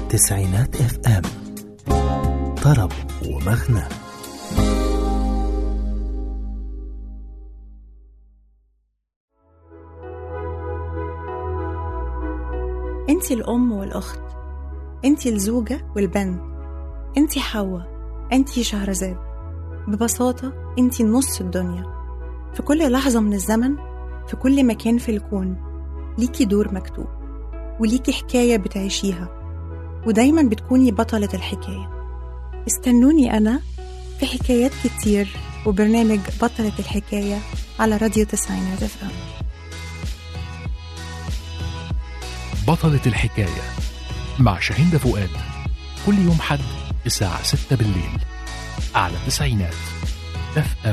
تسعينات اف ام طرب ومغنى انتي الأم والأخت انتي الزوجة والبنت انتي حواء انتي شهرزاد ببساطة انتي نص الدنيا في كل لحظة من الزمن في كل مكان في الكون ليكي دور مكتوب وليكي حكاية بتعيشيها ودايما بتكوني بطلة الحكاية استنوني أنا في حكايات كتير وبرنامج بطلة الحكاية على راديو تسعينات اف ام بطلة الحكاية مع شاهين فؤاد كل يوم حد الساعة 6 بالليل على تسعينات اف ام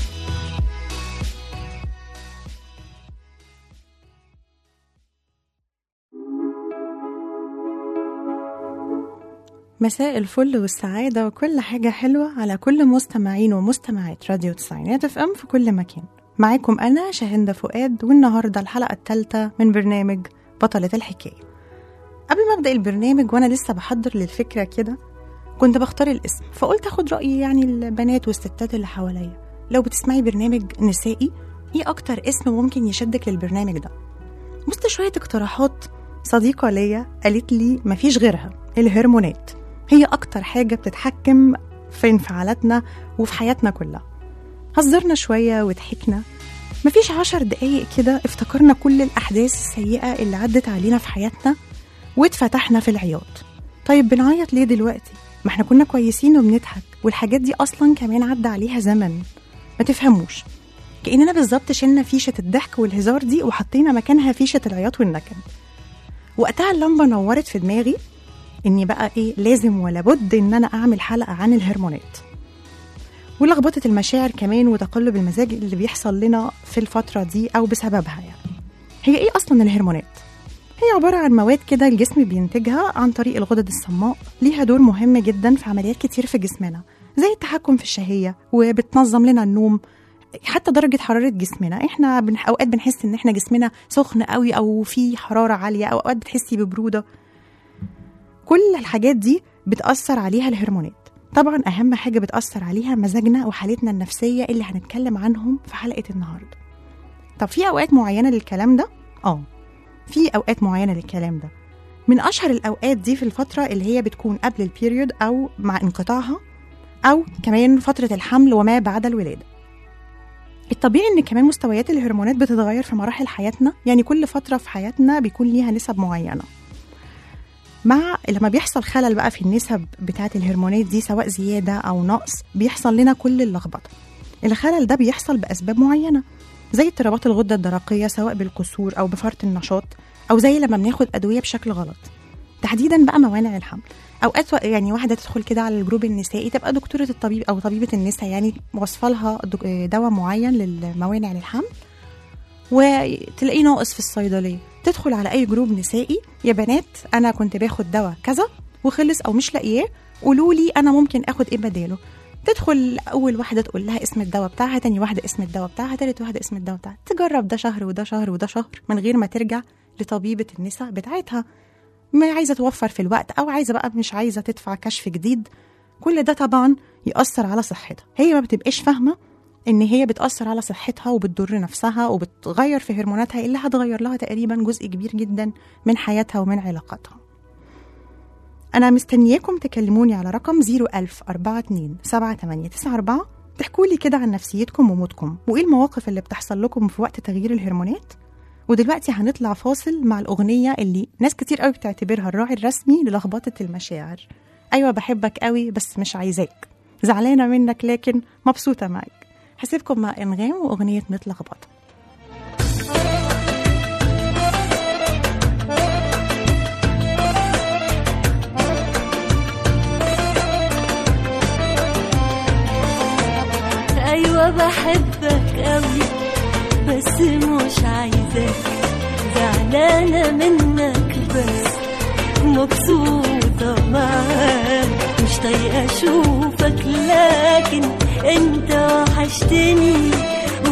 مساء الفل والسعادة وكل حاجة حلوة على كل مستمعين ومستمعات راديو تسعينات اف ام في كل مكان معاكم أنا شاهندة فؤاد والنهاردة الحلقة الثالثة من برنامج بطلة الحكاية قبل ما أبدأ البرنامج وأنا لسه بحضر للفكرة كده كنت بختار الاسم فقلت أخد رأي يعني البنات والستات اللي حواليا لو بتسمعي برنامج نسائي إيه أكتر اسم ممكن يشدك للبرنامج ده وسط شوية اقتراحات صديقة ليا قالت لي مفيش غيرها الهرمونات هي أكتر حاجة بتتحكم في انفعالاتنا وفي حياتنا كلها هزرنا شوية وضحكنا مفيش عشر دقايق كده افتكرنا كل الأحداث السيئة اللي عدت علينا في حياتنا واتفتحنا في العياط طيب بنعيط ليه دلوقتي؟ ما احنا كنا كويسين وبنضحك والحاجات دي أصلا كمان عدى عليها زمن ما تفهموش كأننا بالظبط شلنا فيشة الضحك والهزار دي وحطينا مكانها فيشة العياط والنكد وقتها اللمبة نورت في دماغي اني بقى ايه لازم ولا بد ان انا اعمل حلقه عن الهرمونات ولخبطه المشاعر كمان وتقلب المزاج اللي بيحصل لنا في الفتره دي او بسببها يعني هي ايه اصلا الهرمونات هي عبارة عن مواد كده الجسم بينتجها عن طريق الغدد الصماء ليها دور مهم جدا في عمليات كتير في جسمنا زي التحكم في الشهية وبتنظم لنا النوم حتى درجة حرارة جسمنا احنا بنح... اوقات بنحس ان احنا جسمنا سخن قوي او في حرارة عالية او اوقات بتحسي ببرودة كل الحاجات دي بتأثر عليها الهرمونات طبعا أهم حاجة بتأثر عليها مزاجنا وحالتنا النفسية اللي هنتكلم عنهم في حلقة النهاردة طب في أوقات معينة للكلام ده؟ آه في أوقات معينة للكلام ده من أشهر الأوقات دي في الفترة اللي هي بتكون قبل البيريود أو مع انقطاعها أو كمان فترة الحمل وما بعد الولادة الطبيعي ان كمان مستويات الهرمونات بتتغير في مراحل حياتنا يعني كل فتره في حياتنا بيكون ليها نسب معينه مع لما بيحصل خلل بقى في النسب بتاعه الهرمونات دي سواء زياده او نقص بيحصل لنا كل اللخبطه الخلل ده بيحصل باسباب معينه زي اضطرابات الغده الدرقيه سواء بالكسور او بفرط النشاط او زي لما بناخد ادويه بشكل غلط تحديدا بقى موانع الحمل اوقات و- يعني واحده تدخل كده على الجروب النسائي تبقى دكتوره الطبيب او طبيبه النساء يعني واصفه لها دك- دواء معين للموانع للحمل وتلاقيه ناقص في الصيدليه تدخل على اي جروب نسائي يا بنات انا كنت باخد دواء كذا وخلص او مش لاقياه قولوا لي انا ممكن اخد ايه بداله تدخل اول واحده تقول لها اسم الدواء بتاعها تاني واحده اسم الدواء بتاعها تالت واحده اسم الدواء بتاعها تجرب ده شهر وده شهر وده شهر من غير ما ترجع لطبيبه النساء بتاعتها ما عايزه توفر في الوقت او عايزه بقى مش عايزه تدفع كشف جديد كل ده طبعا يأثر على صحتها هي ما بتبقاش فاهمه ان هي بتأثر على صحتها وبتضر نفسها وبتغير في هرموناتها اللي هتغير لها تقريبا جزء كبير جدا من حياتها ومن علاقاتها أنا مستنياكم تكلموني على رقم 01042 7894 تحكوا لي كده عن نفسيتكم ومودكم وإيه المواقف اللي بتحصل لكم في وقت تغيير الهرمونات ودلوقتي هنطلع فاصل مع الأغنية اللي ناس كتير قوي بتعتبرها الراعي الرسمي للخبطة المشاعر أيوة بحبك قوي بس مش عايزاك زعلانة منك لكن مبسوطة معاك هسيبكم مع انغام واغنيه متلخبطه ايوه بحبك قوي بس مش عايزاك زعلانه منك بس مبسوطه معاك مش طايقه اشوفك لكن انت وحشتني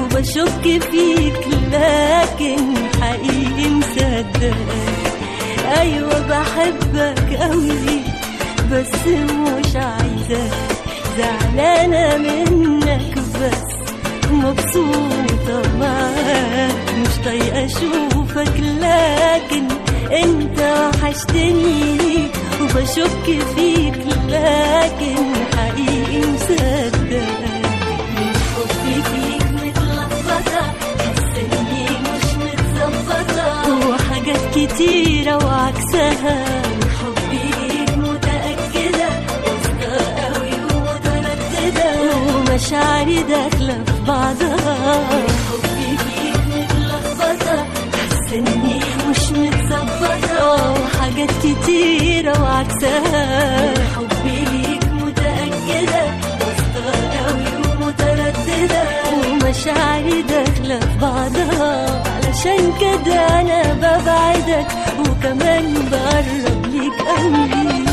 وبشك فيك لكن حقيقي مصدقك ايوه بحبك قوي بس مش عايزاك زعلانة منك بس مبسوطة معاك مش طايقة اشوفك لكن انت وحشتني وبشك فيك لكن حقيقي مصدق من حبي فيك متلخبطة حاسة اني مش متظبطة وحاجات كتيرة وعكسها من حبي ليك متأكدة واثقة قوي ومترددة ومشاعري داخلة في بعضها من حبي فيك متلخبطة حاسة اني مش متظبطة وحاجات كتيرة وعكسها من حبي ليك متأكدة واثقة قوي ومترددة ومشاعري داخلة في بعضها علشان كده أنا ببعدك وكمان بقرب ليك قوي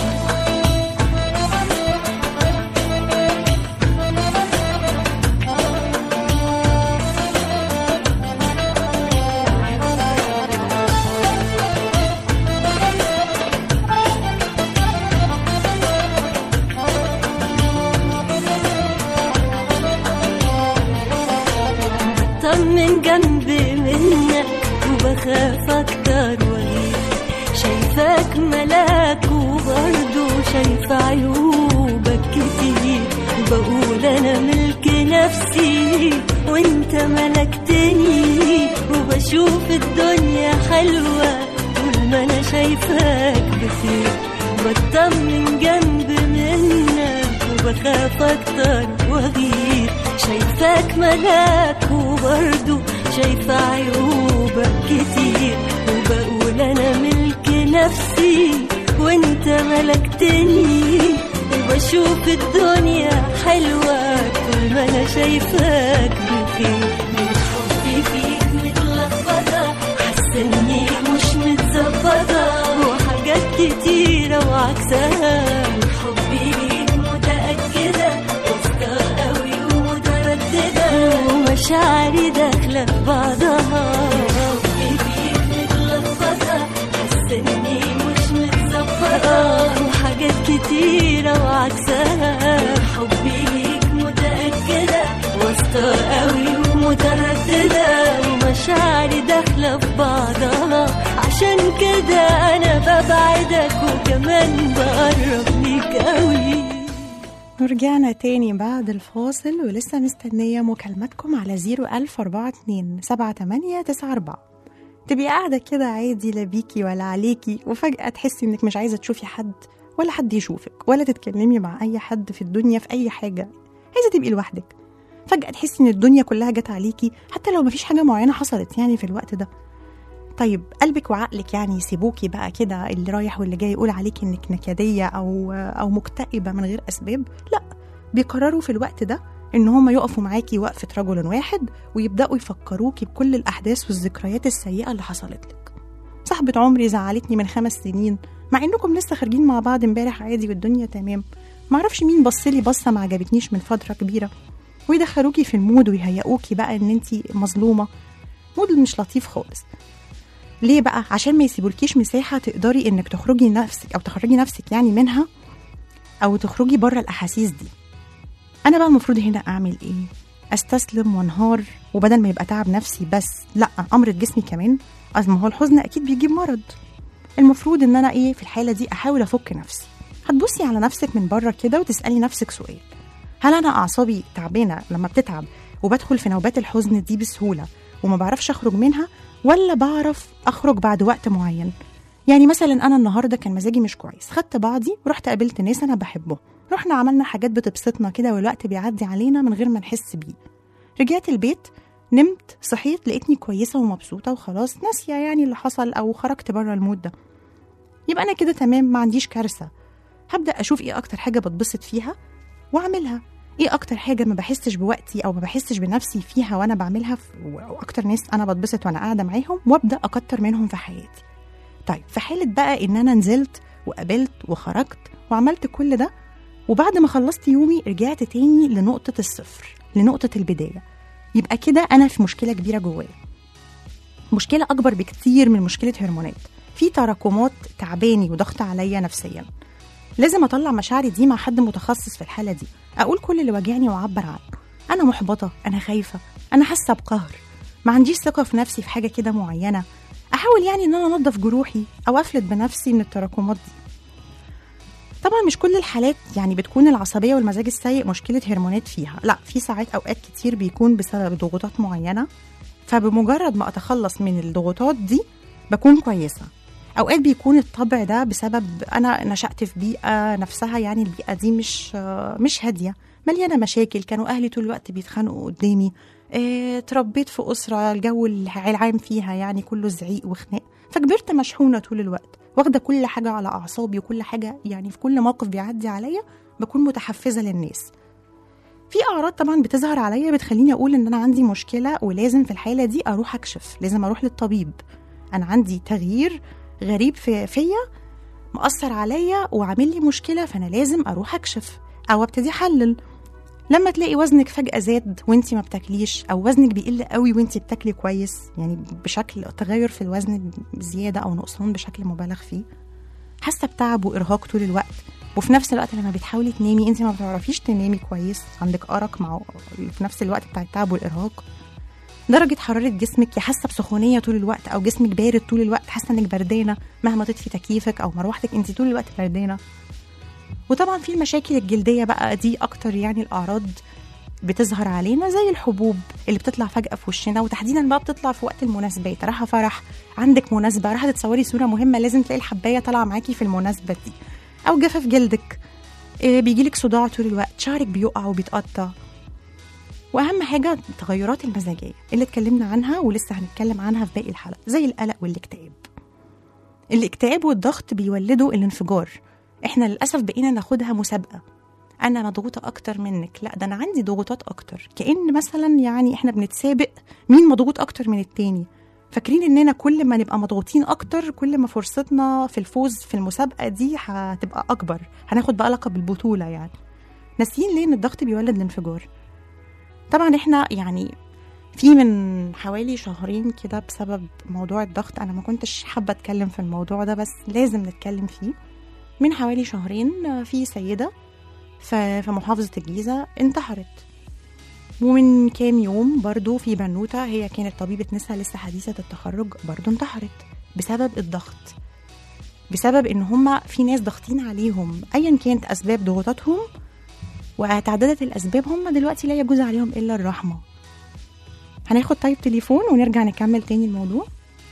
طمن جنبي منك وبخاف اكتر واغير شايفاك ملاك وبرضه شايفة عيوبك كتير بقول انا ملك نفسي وانت ملكتني وبشوف الدنيا حلوة طول ما انا شايفاك بخير بطمن جنب منك وبخاف اكتر واغير شايفاك ملاك وبرضه شايفة عيوبك كتير وبقول انا ملك نفسي وانت ملكتني وبشوف الدنيا حلوة طول ما انا شايفاك بخير من حبي فيك متلخبطة حاسة اني مش متظبطة وحاجات كتيرة وعكسها من حبي ليك متأكدة واثقة قوي ومترددة ومشاعري داخلة في بعضها حبي فيك متلخبطة حاسة اني مش متظبطة وحاجات كتيرة وعكسها حبي ليك متأكدة واثقة قوي ومترددة ومشاعري داخلة في بعضها عشان كده أنا ببعدك وكمان بقرب ليك قوي ورجعنا تاني بعد الفاصل ولسه مستنية مكالماتكم على 01042 7894 تبقي قاعدة كده عادي لا بيكي ولا عليكي وفجأة تحسي انك مش عايزة تشوفي حد ولا حد يشوفك ولا تتكلمي مع أي حد في الدنيا في أي حاجة عايزة تبقي لوحدك فجأة تحسي ان الدنيا كلها جت عليكي حتى لو مفيش حاجة معينة حصلت يعني في الوقت ده طيب قلبك وعقلك يعني يسيبوكي بقى كده اللي رايح واللي جاي يقول عليكي انك نكديه او او مكتئبه من غير اسباب لا بيقرروا في الوقت ده ان هم يقفوا معاكي وقفه رجل واحد ويبداوا يفكروكي بكل الاحداث والذكريات السيئه اللي حصلت لك صاحبه عمري زعلتني من خمس سنين مع انكم لسه خارجين مع بعض امبارح عادي والدنيا تمام معرفش مين بصلي بصه ما عجبتنيش من فتره كبيره ويدخلوكي في المود ويهيئوكي بقى ان انت مظلومه مود مش لطيف خالص ليه بقى عشان ما يسيبولكيش مساحه تقدري انك تخرجي نفسك او تخرجي نفسك يعني منها او تخرجي بره الاحاسيس دي انا بقى المفروض هنا اعمل ايه استسلم وانهار وبدل ما يبقى تعب نفسي بس لا امرض جسمي كمان أصل ما هو الحزن اكيد بيجيب مرض المفروض ان انا ايه في الحاله دي احاول افك نفسي هتبصي على نفسك من بره كده وتسالي نفسك سؤال هل انا اعصابي تعبانه لما بتتعب وبدخل في نوبات الحزن دي بسهوله وما بعرفش اخرج منها ولا بعرف اخرج بعد وقت معين يعني مثلا انا النهارده كان مزاجي مش كويس خدت بعضي ورحت قابلت ناس انا بحبهم رحنا عملنا حاجات بتبسطنا كده والوقت بيعدي علينا من غير ما نحس بيه رجعت البيت نمت صحيت لقيتني كويسه ومبسوطه وخلاص ناسيه يعني اللي حصل او خرجت بره المود ده يبقى انا كده تمام ما عنديش كارثه هبدا اشوف ايه اكتر حاجه بتبسط فيها واعملها ايه اكتر حاجه ما بحسش بوقتي او ما بحسش بنفسي فيها وانا بعملها في واكتر ناس انا بتبسط وانا قاعده معاهم وابدا اكتر منهم في حياتي طيب في حاله بقى ان انا نزلت وقابلت وخرجت وعملت كل ده وبعد ما خلصت يومي رجعت تاني لنقطه الصفر لنقطه البدايه يبقى كده انا في مشكله كبيره جوايا مشكله اكبر بكتير من مشكله هرمونات في تراكمات تعباني وضغط عليا نفسيا لازم اطلع مشاعري دي مع حد متخصص في الحاله دي اقول كل اللي واجعني واعبر عنه انا محبطه انا خايفه انا حاسه بقهر ما عنديش ثقه في نفسي في حاجه كده معينه احاول يعني ان انا انضف جروحي او افلت بنفسي من التراكمات دي طبعا مش كل الحالات يعني بتكون العصبيه والمزاج السيء مشكله هرمونات فيها لا في ساعات اوقات كتير بيكون بسبب ضغوطات معينه فبمجرد ما اتخلص من الضغوطات دي بكون كويسه اوقات بيكون الطبع ده بسبب انا نشات في بيئه نفسها يعني البيئه دي مش مش هاديه مليانه مشاكل كانوا اهلي طول الوقت بيتخانقوا قدامي اه، اتربيت في اسره الجو العام فيها يعني كله زعيق وخناق فكبرت مشحونه طول الوقت واخده كل حاجه على اعصابي وكل حاجه يعني في كل موقف بيعدي عليا بكون متحفزه للناس في اعراض طبعا بتظهر عليا بتخليني اقول ان انا عندي مشكله ولازم في الحاله دي اروح اكشف لازم اروح للطبيب انا عندي تغيير غريب في فيا مأثر عليا وعامل لي مشكله فانا لازم اروح اكشف او ابتدي احلل لما تلاقي وزنك فجأة زاد وانتي ما بتاكليش او وزنك بيقل قوي وانتي بتاكلي كويس يعني بشكل تغير في الوزن زيادة او نقصان بشكل مبالغ فيه حاسة بتعب وارهاق طول الوقت وفي نفس الوقت لما بتحاولي تنامي انت ما بتعرفيش تنامي كويس عندك ارق مع في نفس الوقت بتاع التعب والارهاق درجة حرارة جسمك يا حاسة بسخونية طول الوقت أو جسمك بارد طول الوقت حاسة إنك بردانة مهما تطفي تكييفك أو مروحتك أنت طول الوقت بردانة وطبعا في المشاكل الجلدية بقى دي أكتر يعني الأعراض بتظهر علينا زي الحبوب اللي بتطلع فجأة في وشنا وتحديدا بقى بتطلع في وقت المناسبات رايحة فرح عندك مناسبة رايحة تتصوري صورة مهمة لازم تلاقي الحباية طالعة معاكي في المناسبة دي أو جفاف جلدك إيه، بيجيلك صداع طول الوقت شعرك بيقع وبيتقطع واهم حاجه التغيرات المزاجيه اللي اتكلمنا عنها ولسه هنتكلم عنها في باقي الحلقه زي القلق والاكتئاب الاكتئاب والضغط بيولدوا الانفجار احنا للاسف بقينا ناخدها مسابقه انا مضغوطه اكتر منك لا ده انا عندي ضغوطات اكتر كان مثلا يعني احنا بنتسابق مين مضغوط اكتر من التاني فاكرين اننا كل ما نبقى مضغوطين اكتر كل ما فرصتنا في الفوز في المسابقه دي هتبقى اكبر هناخد بقى لقب البطوله يعني ناسيين ليه ان الضغط بيولد الانفجار طبعا احنا يعني في من حوالي شهرين كده بسبب موضوع الضغط انا ما كنتش حابه اتكلم في الموضوع ده بس لازم نتكلم فيه من حوالي شهرين آه، في سيده ف- في محافظه الجيزه انتحرت ومن كام يوم برضو في بنوته هي كانت طبيبه نساء لسه حديثه التخرج برضو انتحرت بسبب الضغط بسبب ان هما في ناس ضاغطين عليهم ايا كانت اسباب ضغوطاتهم وتعددت الاسباب هم دلوقتي لا يجوز عليهم الا الرحمه هناخد طيب تليفون ونرجع نكمل تاني الموضوع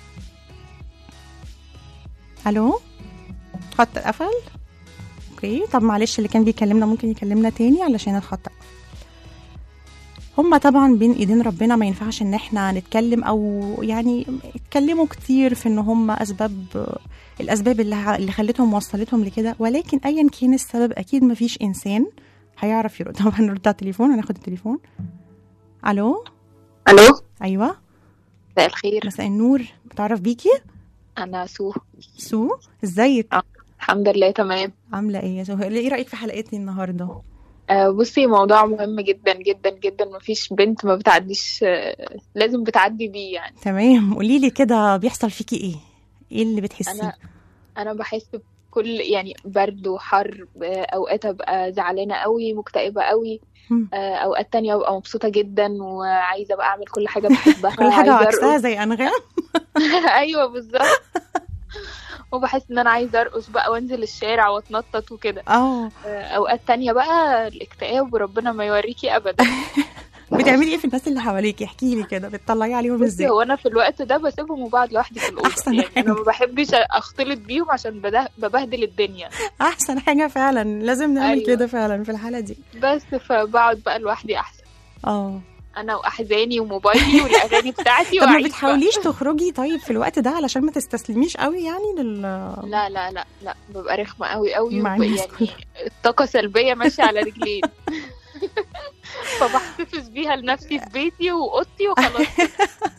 الو خط قفل اوكي طب معلش اللي كان بيكلمنا ممكن يكلمنا تاني علشان الخط قفل هما طبعا بين ايدين ربنا ما ينفعش ان احنا نتكلم او يعني اتكلموا كتير في ان هما اسباب الاسباب اللي اللي خلتهم وصلتهم لكده ولكن ايا كان السبب اكيد ما فيش انسان هيعرف يرد طبعا نرد على التليفون هناخد التليفون الو الو ايوه مساء الخير مساء النور بتعرف بيكي انا سو سو ازيك الحمد لله تمام عامله ايه يا سو ايه رايك في حلقتي النهارده آه بصي موضوع مهم جدا جدا جدا مفيش بنت ما بتعديش آه لازم بتعدي بيه يعني تمام قولي لي كده بيحصل فيكي ايه ايه اللي بتحسيه انا انا بحس بكل يعني برد وحر آه اوقات ابقى زعلانه قوي مكتئبه قوي مم. آه اوقات تانية ابقى مبسوطه جدا وعايزه بقى اعمل كل حاجه بحبها كل حاجه عايزة عكسها أرقص. زي انغام ايوه بالظبط وبحس ان انا عايزه ارقص بقى وانزل الشارع واتنطط وكده اه اوقات تانية بقى الاكتئاب وربنا ما يوريكي ابدا بتعملي ايه في الناس اللي حواليكي احكي لي كده بتطلعي عليهم بصي ازاي هو انا في الوقت ده بسيبهم وبقعد لوحدي في الاوضه أحسن يعني حاجة. انا ما بحبش اختلط بيهم عشان بده- ببهدل الدنيا احسن حاجه فعلا لازم نعمل أيوة. كده فعلا في الحاله دي بس فبقعد بقى لوحدي احسن اه انا واحزاني وموبايلي والاغاني بتاعتي طب ما وأعيش بتحاوليش تخرجي طيب في الوقت ده علشان ما تستسلميش قوي يعني لل بقى. لا لا لا لا ببقى رخمه قوي قوي مع وب- الناس يعني كلها. الطاقه سلبيه ماشيه على رجلين فبحتفظ بيها لنفسي في بيتي واوضتي وخلاص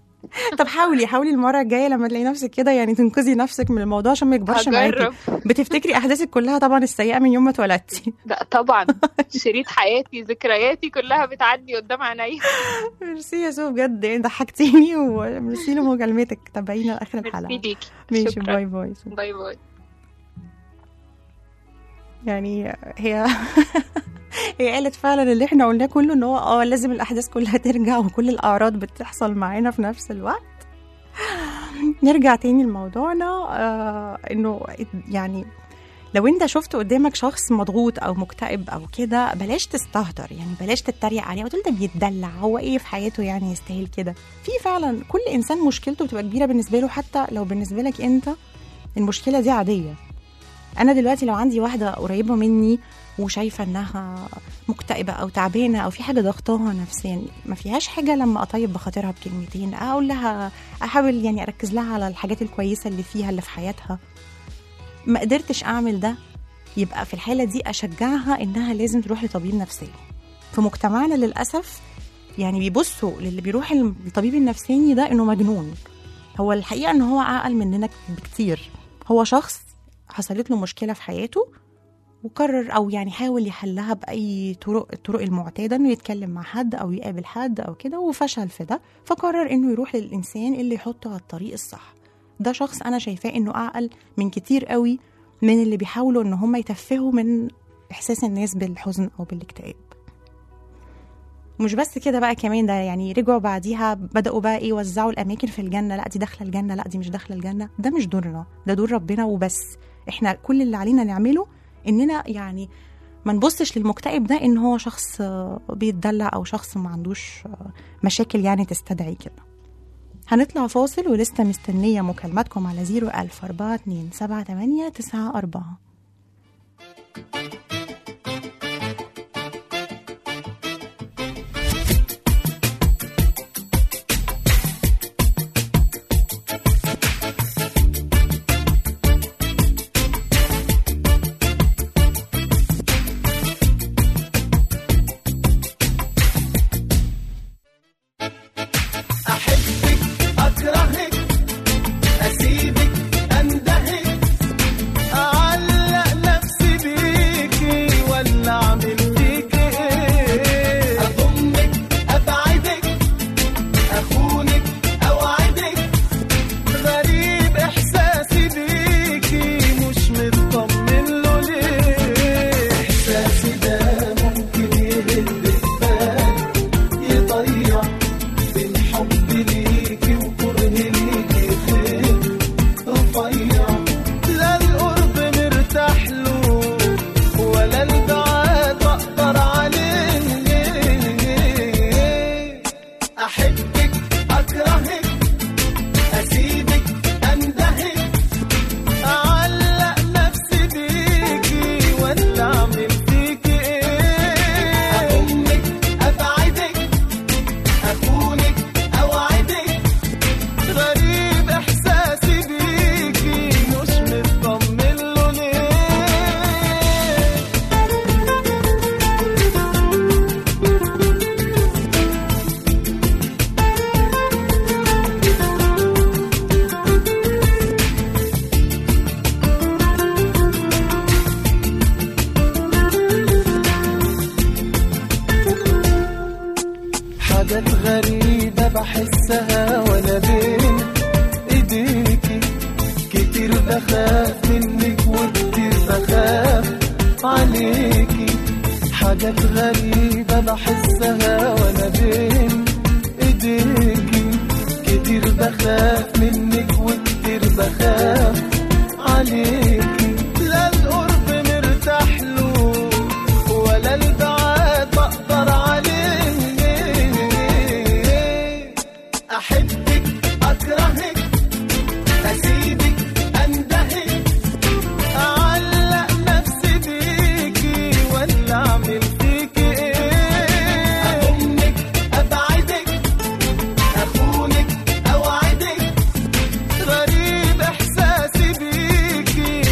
طب حاولي حاولي المره الجايه لما تلاقي نفسك كده يعني تنقذي نفسك من الموضوع عشان ما يكبرش معاكي هجرب بتفتكري احداثك كلها طبعا السيئه من يوم ما اتولدتي لا طبعا شريط حياتي ذكرياتي كلها بتعدي قدام عينيا ميرسي يا سو بجد يعني ضحكتيني وميرسي لمكالمتك تابعينا لاخر ميرسي الحلقه ليكي ماشي شكرا باي باي سو. باي باي يعني هي هي قالت فعلا اللي احنا قلناه كله ان هو اه لازم الاحداث كلها ترجع وكل الاعراض بتحصل معانا في نفس الوقت نرجع تاني لموضوعنا آه انه يعني لو انت شفت قدامك شخص مضغوط او مكتئب او كده بلاش تستهتر يعني بلاش تتريق عليه وتقول ده بيتدلع هو ايه في حياته يعني يستاهل كده في فعلا كل انسان مشكلته بتبقى كبيره بالنسبه له حتى لو بالنسبه لك انت المشكله دي عاديه انا دلوقتي لو عندي واحده قريبه مني وشايفه انها مكتئبه او تعبانه او في حاجه ضغطاها نفسيا ما فيهاش حاجه لما اطيب بخاطرها بكلمتين اقول لها احاول يعني اركز لها على الحاجات الكويسه اللي فيها اللي في حياتها ما قدرتش اعمل ده يبقى في الحاله دي اشجعها انها لازم تروح لطبيب نفسي في مجتمعنا للاسف يعني بيبصوا للي بيروح الطبيب النفساني ده انه مجنون هو الحقيقه ان هو اعقل مننا بكتير هو شخص حصلت له مشكله في حياته وقرر او يعني حاول يحلها باي طرق الطرق المعتاده انه يتكلم مع حد او يقابل حد او كده وفشل في ده فقرر انه يروح للانسان اللي يحطه على الطريق الصح ده شخص انا شايفاه انه اعقل من كتير قوي من اللي بيحاولوا ان هم يتفهوا من احساس الناس بالحزن او بالاكتئاب مش بس كده بقى كمان ده يعني رجعوا بعديها بدأوا بقى ايه يوزعوا الأماكن في الجنة لا دي داخلة الجنة لا دي مش داخلة الجنة ده مش دورنا ده دور ربنا وبس احنا كل اللي علينا نعمله اننا يعني ما نبصش للمكتئب ده ان هو شخص آه، بيتدلع او شخص ما عندوش آه، مشاكل يعني تستدعي كده هنطلع فاصل ولسه مستنية مكالماتكم على 01000 42 78 94 أحبك أكرهك أسيبك أندهك أعلق نفسي بيكي ولا أعمل فيكي إيه أضمك أبعدك أخونك أوعدك غريب إحساسي بيكي مش مطمن له ليه إحساسي ده ممكن يهد بالي يضيع بين حب ليكي وكره ليكي خير رفيع لا القرب مرتاح له ولا البعاد اقدر عليه احبك اكرهك اسيبك اندهك اعلق نفسي بيكي ولا اعمل فيكي ايه اضمك ابعدك أكونك أوعدك غريب إحساسي بيكي مش مطمن له ليه حاجات غريبة بحسها وأنا بين إيديكي كتير بخاف منك وكتير بخاف عليكي حاجات غريبة بحسها وأنا بين إيديكي كتير بخاف منك وكتير بخاف عليكي لا القرب مرتاح له ولا البعاد بقدر عليه أحبك أكرهك أسيبك أندهك أعلق نفسي بيكي ولا أعمل فيكي إيه أضمك أبعدك أخونك أوعدك غريب إحساسي بيكي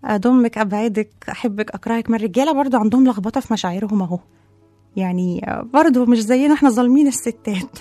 اضمك ابعدك احبك اكرهك ما الرجاله برضو عندهم لخبطه في مشاعرهم اهو يعني برضو مش زينا احنا ظالمين الستات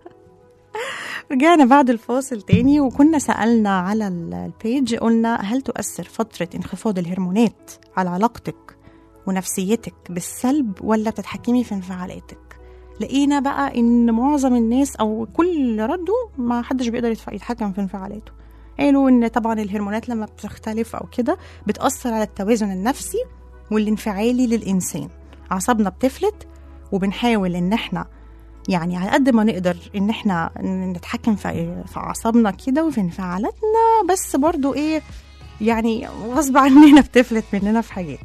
رجعنا بعد الفاصل تاني وكنا سألنا على ال- البيج قلنا هل تؤثر فترة انخفاض الهرمونات على علاقتك ونفسيتك بالسلب ولا بتتحكمي في انفعالاتك لقينا بقى ان معظم الناس او كل ردوا ما حدش بيقدر يتف- يتحكم في انفعالاته قالوا ان طبعا الهرمونات لما بتختلف او كده بتأثر على التوازن النفسي والانفعالي للإنسان أعصابنا بتفلت وبنحاول ان احنا يعني على قد ما نقدر ان احنا نتحكم في في اعصابنا كده وفي انفعالاتنا بس برضو ايه يعني غصب عننا بتفلت مننا في حاجات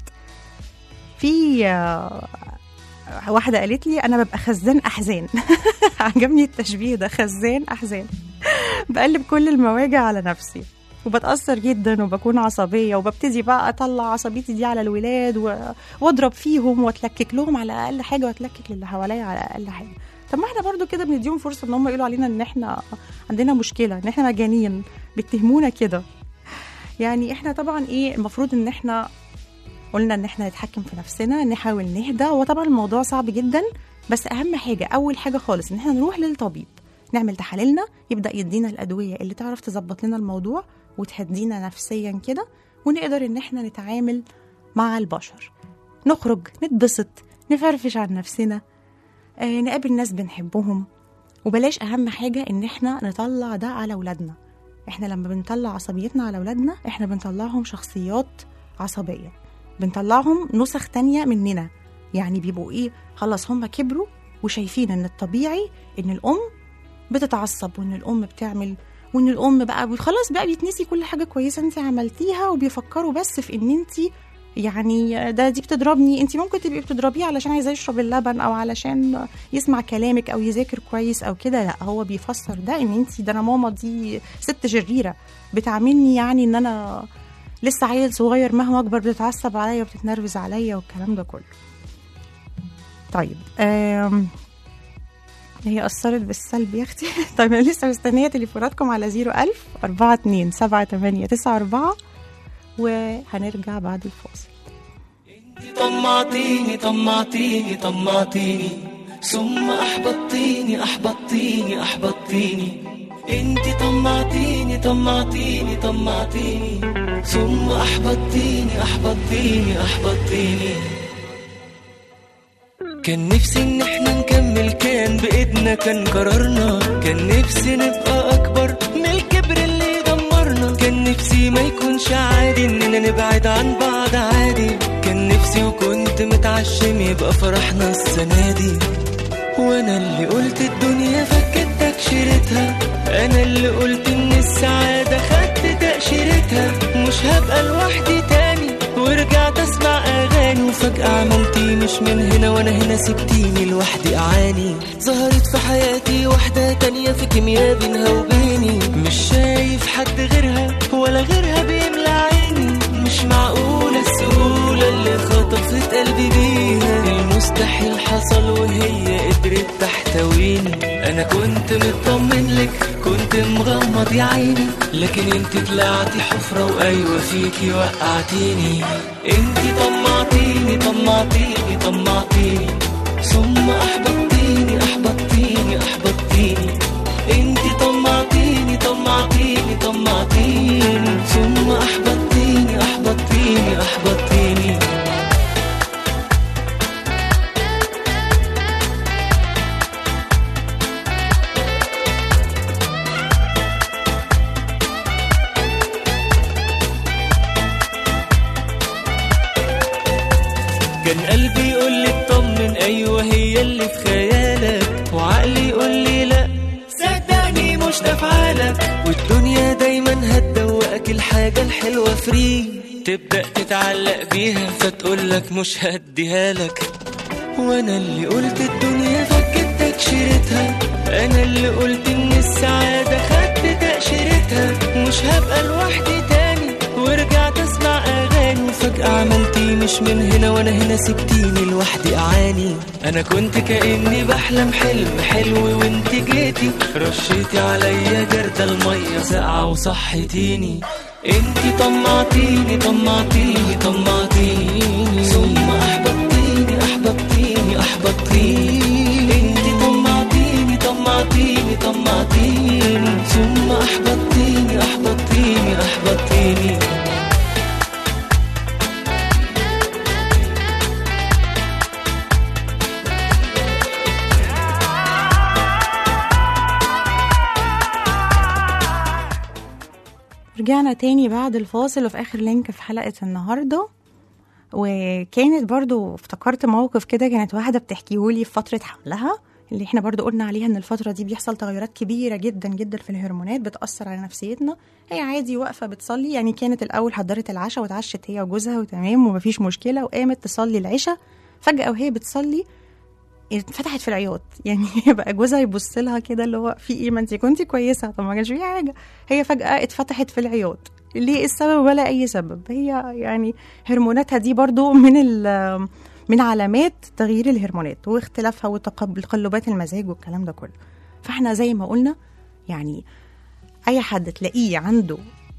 في آه، واحده قالت لي انا ببقى خزان احزان عجبني التشبيه ده خزان احزان بقلب كل المواجع على نفسي وبتأثر جدا وبكون عصبية وببتدي بقى أطلع عصبيتي دي على الولاد و... وأضرب فيهم وأتلكك لهم على أقل حاجة وأتلكك للي حواليا على أقل حاجة طب ما احنا برضو كده بنديهم فرصة إن هم يقولوا علينا إن احنا عندنا مشكلة إن احنا مجانين بيتهمونا كده يعني احنا طبعا ايه المفروض ان احنا قلنا ان احنا نتحكم في نفسنا نحاول نهدى وطبعا الموضوع صعب جدا بس اهم حاجه اول حاجه خالص ان احنا نروح للطبيب نعمل تحاليلنا يبدا يدينا الادويه اللي تعرف تظبط لنا الموضوع وتهدينا نفسيا كده ونقدر ان احنا نتعامل مع البشر نخرج نتبسط نفرفش عن نفسنا آه نقابل ناس بنحبهم وبلاش اهم حاجه ان احنا نطلع ده على اولادنا احنا لما بنطلع عصبيتنا على اولادنا احنا بنطلعهم شخصيات عصبيه بنطلعهم نسخ تانية مننا يعني بيبقوا ايه خلاص هم كبروا وشايفين ان الطبيعي ان الام بتتعصب وان الام بتعمل وان الام بقى خلاص بقى بيتنسي كل حاجه كويسه انت عملتيها وبيفكروا بس في ان انت يعني ده دي بتضربني انت ممكن تبقي بتضربيه علشان عايزاه يشرب اللبن او علشان يسمع كلامك او يذاكر كويس او كده لا هو بيفسر ده ان انت ده انا ماما دي ست شريره بتعاملني يعني ان انا لسه عيل صغير مهما اكبر بتتعصب عليا وبتتنرفز عليا والكلام ده كله طيب آم هي أثرت بالسلب يا أختي طيب أنا لسه مستنية تليفوناتكم على 01000 42 78 94 وهنرجع بعد الفاصل طمعتيني طمعتيني طمعتيني ثم احبطتيني احبطتيني احبطتيني انت طمعتيني طمعتيني طمعتيني ثم احبطتيني احبطتيني احبطتيني كان نفسي ان احنا نكمل كان بايدنا كان قرارنا كان نفسي نبقى اكبر من الكبر اللي دمرنا كان نفسي ما يكونش عادي اننا نبعد عن بعض عادي كان نفسي وكنت متعشم يبقى فرحنا السنة دي وانا اللي قلت الدنيا فكت تكشيرتها انا اللي قلت ان السعادة خدت تأشيرتها مش هبقى لوحدي تاني ورجعت اسمع اغاني وفجأة عملتي مش من هنا وانا هنا سبتيني لوحدي اعاني ظهرت في حياتي واحدة تانية في كيمياء بينها وبيني مش شايف حد غيرها ولا غيرها بيملى عيني مش معقولة السهولة اللي خطفت قلبي بيها المستحيل حصل وهي قدرت تحتويني انا كنت مطمن لك كنت مغمض يا عيني لكن انت طلعتي حفرة وايوه فيكي وقعتيني انت طمعتيني طمعتيني طمعتيني ثم احبطتيني احبطتيني احبطتيني انت طمعتيني طمعتيني طمعتيني ثم احبطتيني احبطتيني احبطتيني كان قلبي يقول لي اطمن ايوه هي اللي في خيالك وعقلي يقول لي لا صدقني مش ده افعالك والدنيا دايما هتدوقك الحاجه الحلوه فري تبدا تتعلق بيها فتقول لك مش هديها لك وانا اللي قلت الدنيا فكت تكشيرتها انا اللي قلت ان السعاده خدت تاشيرتها مش هبقى لوحدي تاني ورجعت اسمع اغاني وفجاه عملتي مش من هنا وانا هنا سبتيني لوحدي اعاني انا كنت كاني بحلم حلم حلو وانت جيتي رشيتي عليا جردة الميه ساقعه وصحتيني انتي طمعتيني طمعتيني طمعتيني ثم احببتيني احببتيني احببتيني انتي طمعتيني طمعتيني طمعتيني ثم احببتيني احببتيني احببتيني رجعنا تاني بعد الفاصل وفي آخر لينك في حلقة النهاردة وكانت برضو افتكرت موقف كده كانت واحدة بتحكيهولي في فترة حملها اللي احنا برضو قلنا عليها ان الفترة دي بيحصل تغيرات كبيرة جدا جدا في الهرمونات بتأثر على نفسيتنا هي عادي واقفة بتصلي يعني كانت الأول حضرت العشاء واتعشت هي وجوزها وتمام ومفيش مشكلة وقامت تصلي العشاء فجأة وهي بتصلي اتفتحت في العياط يعني بقى جوزها يبص لها كده اللي هو في ايه ما انت كنتي كويسه طب ما كانش في حاجه هي فجاه اتفتحت في العياط ليه السبب ولا اي سبب هي يعني هرموناتها دي برضو من ال- من علامات تغيير الهرمونات واختلافها وتقلبات المزاج والكلام ده كله فاحنا زي ما قلنا يعني اي حد تلاقيه عنده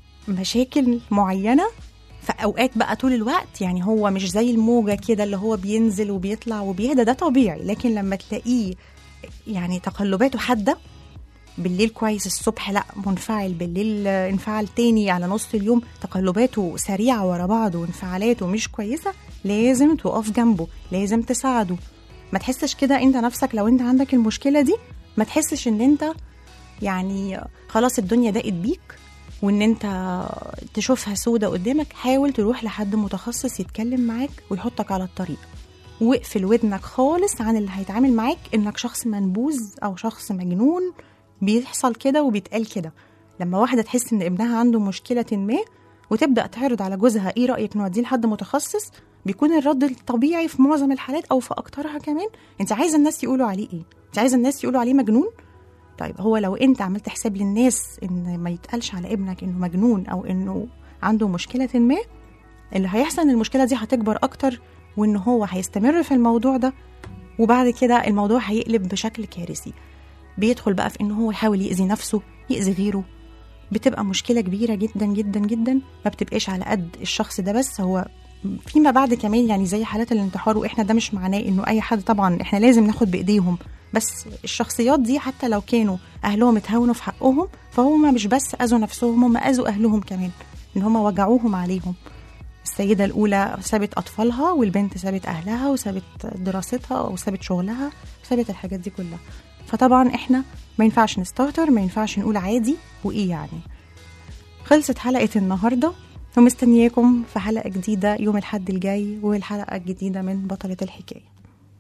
مشاكل معينه في اوقات بقى طول الوقت يعني هو مش زي الموجه كده اللي هو بينزل وبيطلع وبيهدى ده طبيعي لكن لما تلاقيه يعني تقلباته حاده بالليل كويس الصبح لا منفعل بالليل آه، انفعال تاني على نص اليوم تقلباته سريعه ورا بعض وانفعالاته مش كويسه لازم تقف جنبه لازم تساعده ما تحسش كده انت نفسك لو انت عندك المشكله دي ما تحسش ان انت يعني خلاص الدنيا ضاقت بيك وان انت تشوفها سودة قدامك حاول تروح لحد متخصص يتكلم معاك ويحطك على الطريق واقفل ودنك خالص عن اللي هيتعامل معاك انك شخص منبوذ او شخص مجنون بيحصل كده وبيتقال كده لما واحده تحس ان ابنها عنده مشكله ما وتبدا تعرض على جوزها ايه رايك نوديه لحد متخصص بيكون الرد الطبيعي في معظم الحالات او في اكترها كمان انت عايزه الناس يقولوا عليه ايه انت عايزه الناس يقولوا عليه مجنون طيب هو لو انت عملت حساب للناس ان ما يتقالش على ابنك انه مجنون او انه عنده مشكله ما اللي هيحصل ان المشكله دي هتكبر اكتر وان هو هيستمر في الموضوع ده وبعد كده الموضوع هيقلب بشكل كارثي بيدخل بقى في ان هو يحاول يأذي نفسه يأذي غيره بتبقى مشكله كبيره جدا جدا جدا ما بتبقاش على قد الشخص ده بس هو فيما بعد كمان يعني زي حالات الانتحار واحنا ده مش معناه انه اي حد طبعا احنا لازم ناخد بايديهم بس الشخصيات دي حتى لو كانوا اهلهم اتهاونوا في حقهم فهم مش بس اذوا نفسهم هم اذوا اهلهم كمان ان هم وجعوهم عليهم السيدة الأولى سابت أطفالها والبنت سابت أهلها وسابت دراستها وسابت شغلها وسابت الحاجات دي كلها فطبعا إحنا ما ينفعش نستهتر ما ينفعش نقول عادي وإيه يعني خلصت حلقة النهاردة ومستنياكم في حلقة جديدة يوم الحد الجاي والحلقة الجديدة من بطلة الحكاية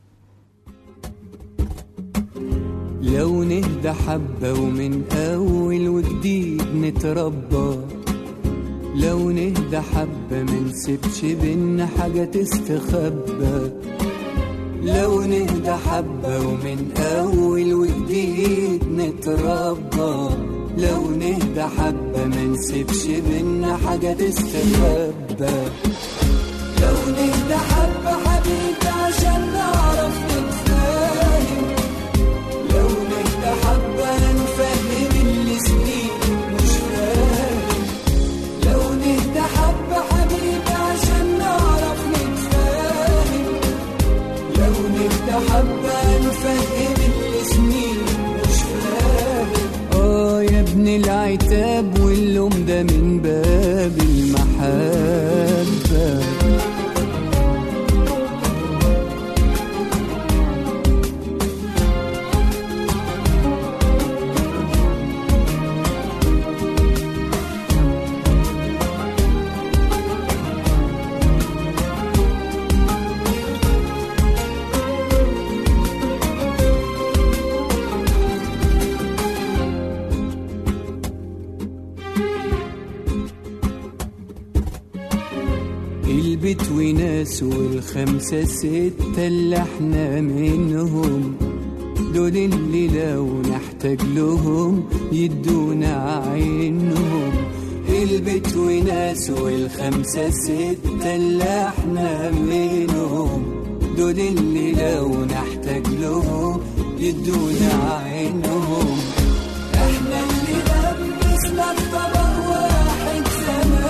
لو نهدى حبة ومن أول وجديد نتربى لو نهدى حبة منسيبش بينا حاجة تستخبى لو نهدى حبة ومن أول وجديد نتربى لو نهدى حبة منسيبش بينا حاجة تستخبى لو نهدى حبة حبيبي عشان نعرف نتفاهم لو نهدى حبة نفهم اللي سنين مش فاهم لو نهدى حبة حبيبي عشان نعرف نتفاهم لو نهدى حبة نفهم اللي سنين مش فاهم اه يا ابن العتاب واللوم ده من باب المحبة البيت وناس والخمسة ستة اللي احنا منهم دول اللي لو نحتاج لهم يدونا عينهم البيت وناس والخمسة ستة اللي احنا منهم دول اللي لو نحتاج لهم يدونا عينهم احنا اللي لبسنا الطبق واحد زمان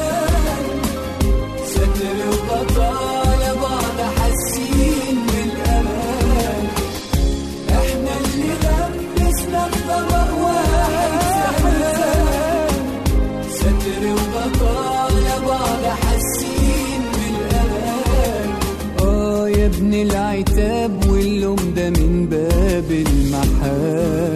بالمحبة